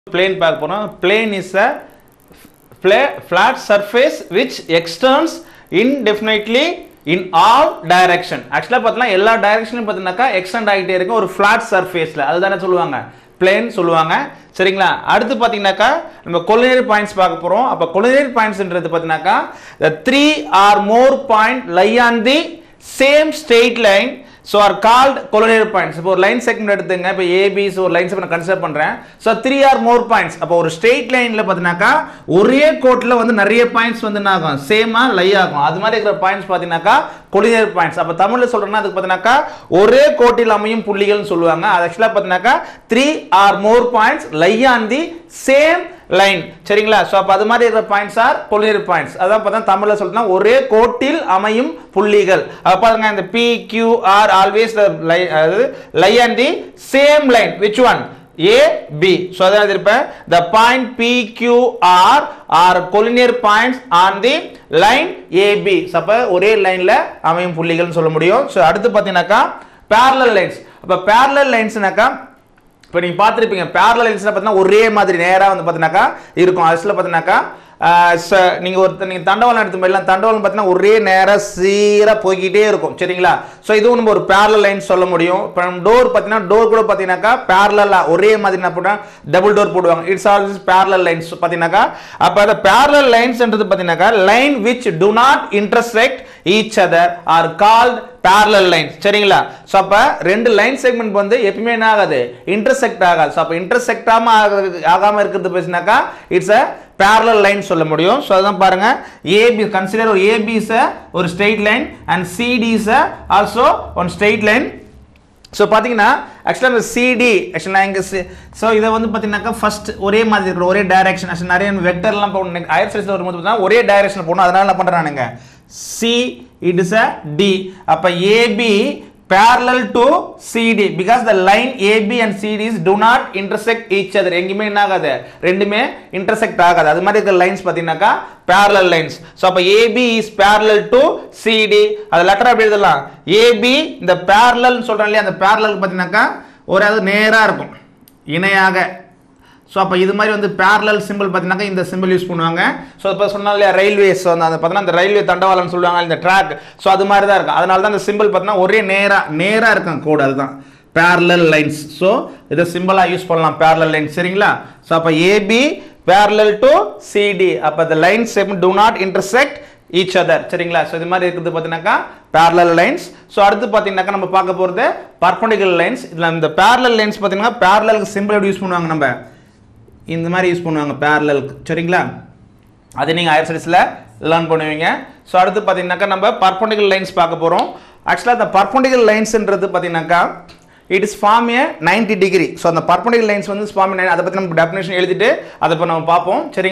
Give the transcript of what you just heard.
plane பார்க்க போறோம் plane is a fla- flat surface which extends indefinitely in all direction ஆக்சுவலாக பார்த்தீங்கன்னா எல்லா டைரக்ஷனும் பார்த்தீங்கன்னாக்கா எக்ஸ்டெண்ட் ஆகிட்டே இருக்கும் ஒரு ஃப்ளாட் சர்ஃபேஸில் அதுதானே சொல்லுவாங்க பிளேன் சொல்லுவாங்க சரிங்களா அடுத்து பார்த்தீங்கன்னாக்கா நம்ம கொலினரி பாயிண்ட்ஸ் பார்க்க போகிறோம் அப்போ கொலினரி பாயிண்ட்ஸ்ன்றது பார்த்தீங்கன்னாக்கா the three or more point lie on the same straight line so are called collinear points இப்போ ஒரு லைன் செக்மெண்ட் எடுத்துங்க இப்போ ஏபிஸ் ஒரு லைன்ஸ் நான் கன்சிடர் பண்ணுறேன் so three or more points அப்போ ஒரு ஸ்ட்ரெயிட் லைனில் பார்த்தீங்கன்னாக்கா ஒரே கோட்டில் வந்து நிறைய பாயிண்ட்ஸ் வந்து என்ன ஆகும் சேமாக லை ஆகும் அது மாதிரி இருக்கிற பாயிண்ட்ஸ் பார்த்தீங்கன்னாக்கா கொலினியர் பாயிண்ட்ஸ் அப்போ தமிழில் சொல்கிறேன்னா அதுக்கு பார்த்தீங்கன்னாக்கா ஒரே கோட்டில் அமையும் புள்ளிகள்னு சொல்லுவாங்க அது ஆக்சுவலாக பார்த்தீங்கன்னாக்கா three or more points lie on the same line சரிங்களா ஸோ அப்போ அது மாதிரி இருக்கிற பாயிண்ட்ஸ் ஆர் கொலினியர் பாயிண்ட்ஸ் அதான் பார்த்தா தமிழில் சொல்லிட்டுனா ஒரே கோட்டில் அமையும் புள்ளிகள் அப்போ பாருங்க இந்த பி கியூ ஆர் ஆல்வேஸ் அதாவது lie and the same line which one A B so அதான் இருப்பேன் the point B Q R R collinear points on the line AB அப்போ ஒரே லைனில் அமையும் புள்ளிகள்னு சொல்ல முடியும் ஸோ அடுத்து பார்த்தீங்கன்னாக்கா parallel லைன்ஸ் அப்போ parallel லைன்ஸ்னாக்கா இப்போ நீங்கள் பார்த்துருப்பீங்க பேரலல் லைன்ஸில் பார்த்தீங்கன்னா ஒரே மாதிரி நேராக வந்து பார்த்தீங்கன்னாக்கா இருக்கும் அதில் பார்த்தீங்கன்னாக்கா நீங்கள் ஒரு நீங்கள் தண்டவாளம் எடுத்து போயிடலாம் தண்டவாளம் பார்த்தீங்கன்னா ஒரே நேராக சீராக போய்கிட்டே இருக்கும் சரிங்களா ஸோ இதுவும் நம்ம ஒரு பேரலல் லைன் சொல்ல முடியும் இப்போ டோர் பார்த்தீங்கன்னா டோர் கூட பார்த்தீங்கன்னாக்கா பேரலாக ஒரே மாதிரி என்ன போட்டால் டபுள் டோர் போடுவாங்க இட்ஸ் ஆல்வேஸ் பேரலல் லைன்ஸ் பார்த்தீங்கன்னாக்கா அப்போ அந்த பேரலல் லைன்ஸ்ன்றது பார்த்தீங்கன்னாக்கா line which do not intersect each other are called parallel lines சரிங்களா ஸோ அப்போ ரெண்டு லைன் செக்மெண்ட் வந்து எப்பயுமே என்ன ஆகாது இன்டர்செக்ட் ஆகாது ஸோ அப்போ இன்டர்செக்ட் ஆகாம ஆகாமல் இருக்கிறது பேசினாக்கா இட்ஸ் அ parallel லைன் சொல்ல முடியும் ஸோ அதான் பாருங்க ஏபி கன்சிடர் ஒரு ஏபி இஸ் ஒரு straight line and CD is also one straight line so பார்த்தீங்கன்னா ஆக்சுவலாக இந்த சிடி ஆக்சுவலாக இங்கே ஸோ இதை வந்து பார்த்தீங்கன்னாக்கா ஃபர்ஸ்ட் ஒரே மாதிரி இருக்கிற ஒரே டைரக்ஷன் ஆக்சுவல் நிறைய வெக்டர்லாம் போகணும் ஹையர் சைஸில் வரும்போது பார்த்தீங்கன்னா ஒரே டைரக்ஷன் போகணும் அதனால என்ன பண்ணுறேன் நானுங்க see it is a D அப்போ AB parallel to CD because the line AB and CD is do not intersect each other எங்கேயுமே என்ன ஆகாது ரெண்டுமே intersect ஆகாது அது மாதிரி இருக்கிற லைன்ஸ் பார்த்தீங்கன்னாக்கா parallel lines ஸோ அப்போ AB is parallel to CD அது லெட்டர் எப்படி எழுதலாம் AB இந்த parallel சொல்கிறேன் இல்லையா அந்த parallel பார்த்தீங்கன்னாக்கா ஒரு அது நேராக இருக்கும் இணையாக ஸோ அப்போ இது மாதிரி வந்து பேரலல் சிம்பிள் பார்த்தீங்கன்னா இந்த சிம்பிள் யூஸ் பண்ணுவாங்க ஸோ இப்போ சொன்னா இல்லையா ரயில்வேஸ் வந்து அந்த பார்த்தீங்கன்னா அந்த ரயில்வே தண்டவாளம்னு சொல்லுவாங்க இந்த ட்ராக் ஸோ அது மாதிரி தான் இருக்கும் அதனால தான் இந்த சிம்பிள் பார்த்தீங்கன்னா ஒரே நேராக நேராக இருக்கும் கோடு அதுதான் பேரலல் லைன்ஸ் ஸோ இதை சிம்பிளாக யூஸ் பண்ணலாம் பேரலல் லைன்ஸ் சரிங்களா ஸோ அப்போ ஏபி பேரலல் டு சிடி அப்போ the lines do not intersect each other சரிங்களா ஸோ இது மாதிரி இருக்கிறது பார்த்தீங்கன்னாக்கா parallel லைன்ஸ் ஸோ அடுத்து பார்த்தீங்கன்னாக்கா நம்ம பார்க்க போகிறது பர்பண்டிகுலர் லைன்ஸ் இதில் இந்த parallel லைன்ஸ் பார்த்தீங்கன்னா பேரலுக்கு சிம்பிள் எப்படி யூஸ் பண்ணுவாங்க நம்ம இந்த மாதிரி யூஸ் பண்ணுவாங்க பேரலலுக்கு சரிங்களா அது நீங்கள் ஹையர் ஸ்டடீஸில் லேர்ன் பண்ணுவீங்க ஸோ அடுத்து பார்த்தீங்கன்னாக்கா நம்ம பர்பண்டிகுலர் லைன்ஸ் பார்க்க போகிறோம் ஆக்சுவலாக அந்த பர்பண்டிகுலர் லைன்ஸ்ன்றது பார்த்தீங்கன்னாக்கா it is form a ninety degree so அந்த பர்பண்டிகுலர் லைன்ஸ் வந்து ஃபார்ம் அதை பற்றி நம்ம டெஃபினேஷன் எழுதிட்டு அதை இப்போ நம்ம பார்ப்போம் சரி